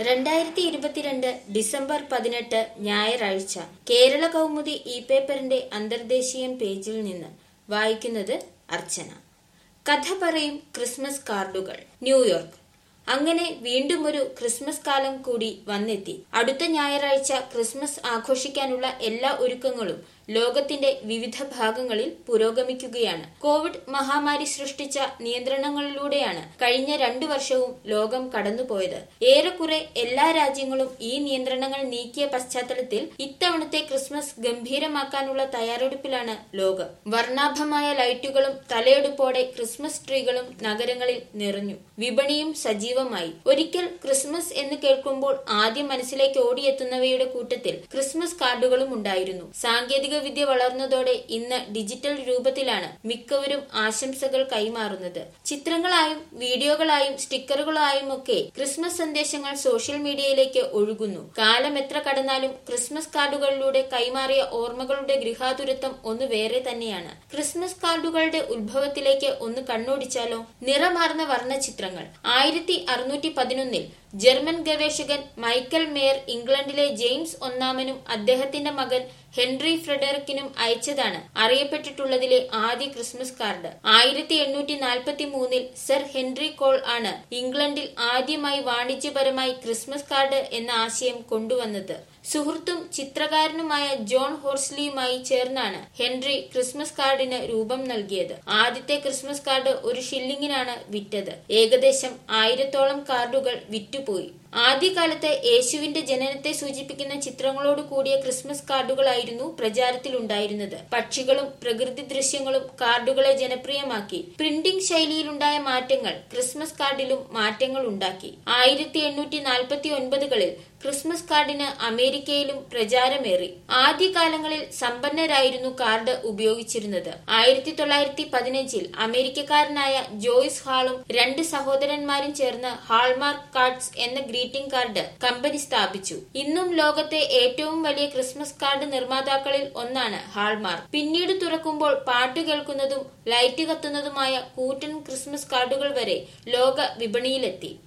രണ്ടായിരത്തി ഇരുപത്തിരണ്ട് ഡിസംബർ പതിനെട്ട് ഞായറാഴ്ച കേരള കൗമുദി ഇ പേപ്പറിന്റെ അന്തർദേശീയം പേജിൽ നിന്ന് വായിക്കുന്നത് അർച്ചന കഥ പറയും ക്രിസ്മസ് കാർഡുകൾ ന്യൂയോർക്ക് അങ്ങനെ വീണ്ടും ഒരു ക്രിസ്മസ് കാലം കൂടി വന്നെത്തി അടുത്ത ഞായറാഴ്ച ക്രിസ്മസ് ആഘോഷിക്കാനുള്ള എല്ലാ ഒരുക്കങ്ങളും ലോകത്തിന്റെ വിവിധ ഭാഗങ്ങളിൽ പുരോഗമിക്കുകയാണ് കോവിഡ് മഹാമാരി സൃഷ്ടിച്ച നിയന്ത്രണങ്ങളിലൂടെയാണ് കഴിഞ്ഞ രണ്ടു വർഷവും ലോകം കടന്നുപോയത് ഏറെക്കുറെ എല്ലാ രാജ്യങ്ങളും ഈ നിയന്ത്രണങ്ങൾ നീക്കിയ പശ്ചാത്തലത്തിൽ ഇത്തവണത്തെ ക്രിസ്മസ് ഗംഭീരമാക്കാനുള്ള തയ്യാറെടുപ്പിലാണ് ലോകം വർണ്ണാഭമായ ലൈറ്റുകളും തലയെടുപ്പോടെ ക്രിസ്മസ് ട്രീകളും നഗരങ്ങളിൽ നിറഞ്ഞു വിപണിയും സജീവമായി ഒരിക്കൽ ക്രിസ്മസ് എന്ന് കേൾക്കുമ്പോൾ ആദ്യം മനസ്സിലേക്ക് ഓടിയെത്തുന്നവയുടെ കൂട്ടത്തിൽ ക്രിസ്മസ് കാർഡുകളും ഉണ്ടായിരുന്നു സാങ്കേതിക വിദ്യ വളർന്നതോടെ ഇന്ന് ഡിജിറ്റൽ രൂപത്തിലാണ് മിക്കവരും ആശംസകൾ കൈമാറുന്നത് ചിത്രങ്ങളായും വീഡിയോകളായും സ്റ്റിക്കറുകളായും ഒക്കെ ക്രിസ്മസ് സന്ദേശങ്ങൾ സോഷ്യൽ മീഡിയയിലേക്ക് ഒഴുകുന്നു കാലം എത്ര കടന്നാലും ക്രിസ്മസ് കാർഡുകളിലൂടെ കൈമാറിയ ഓർമ്മകളുടെ ഗൃഹാതുരത്വം ഒന്ന് വേറെ തന്നെയാണ് ക്രിസ്മസ് കാർഡുകളുടെ ഉത്ഭവത്തിലേക്ക് ഒന്ന് കണ്ണോടിച്ചാലോ നിറമാർന്ന വർണ്ണചിത്രങ്ങൾ ആയിരത്തി അറുന്നൂറ്റി പതിനൊന്നിൽ ജർമ്മൻ ഗവേഷകൻ മൈക്കൽ മേയർ ഇംഗ്ലണ്ടിലെ ജെയിംസ് ഒന്നാമനും അദ്ദേഹത്തിന്റെ മകൻ ഹെൻറി ഫ്രെഡറിക്കിനും അയച്ചതാണ് അറിയപ്പെട്ടിട്ടുള്ളതിലെ ആദ്യ ക്രിസ്മസ് കാർഡ് ആയിരത്തി എണ്ണൂറ്റി നാൽപ്പത്തി മൂന്നിൽ സർ ഹെൻറി കോൾ ആണ് ഇംഗ്ലണ്ടിൽ ആദ്യമായി വാണിജ്യപരമായി ക്രിസ്മസ് കാർഡ് എന്ന ആശയം കൊണ്ടുവന്നത് സുഹൃത്തും ചിത്രകാരനുമായ ജോൺ ഹോർസ്ലിയുമായി ചേർന്നാണ് ഹെൻറി ക്രിസ്മസ് കാർഡിന് രൂപം നൽകിയത് ആദ്യത്തെ ക്രിസ്മസ് കാർഡ് ഒരു ഷില്ലിങ്ങിനാണ് വിറ്റത് ഏകദേശം ആയിരത്തോളം കാർഡുകൾ വിറ്റുപോയി ആദ്യകാലത്ത് യേശുവിന്റെ ജനനത്തെ സൂചിപ്പിക്കുന്ന ചിത്രങ്ങളോട് കൂടിയ ക്രിസ്മസ് കാർഡുകളായിരുന്നു പ്രചാരത്തിലുണ്ടായിരുന്നത് പക്ഷികളും പ്രകൃതി ദൃശ്യങ്ങളും കാർഡുകളെ ജനപ്രിയമാക്കി പ്രിന്റിംഗ് ശൈലിയിലുണ്ടായ മാറ്റങ്ങൾ ക്രിസ്മസ് കാർഡിലും മാറ്റങ്ങൾ ഉണ്ടാക്കി ആയിരത്തി എണ്ണൂറ്റി നാൽപ്പത്തി ഒൻപതുകളിൽ ക്രിസ്മസ് കാർഡിന് അമേരിക്കയിലും പ്രചാരമേറി ആദ്യകാലങ്ങളിൽ സമ്പന്നരായിരുന്നു കാർഡ് ഉപയോഗിച്ചിരുന്നത് ആയിരത്തി തൊള്ളായിരത്തി പതിനഞ്ചിൽ അമേരിക്കക്കാരനായ ജോയ്സ് ഹാളും രണ്ട് സഹോദരന്മാരും ചേർന്ന് ഹാൾമാർക്ക് കാർഡ്സ് എന്ന ഗ്രീറ്റിംഗ് കാർഡ് കമ്പനി സ്ഥാപിച്ചു ഇന്നും ലോകത്തെ ഏറ്റവും വലിയ ക്രിസ്മസ് കാർഡ് നിർമ്മാതാക്കളിൽ ഒന്നാണ് ഹാൾമാർക്ക് പിന്നീട് തുറക്കുമ്പോൾ പാട്ട് കേൾക്കുന്നതും ലൈറ്റ് കത്തുന്നതുമായ കൂറ്റൻ ക്രിസ്മസ് കാർഡുകൾ വരെ ലോക വിപണിയിലെത്തി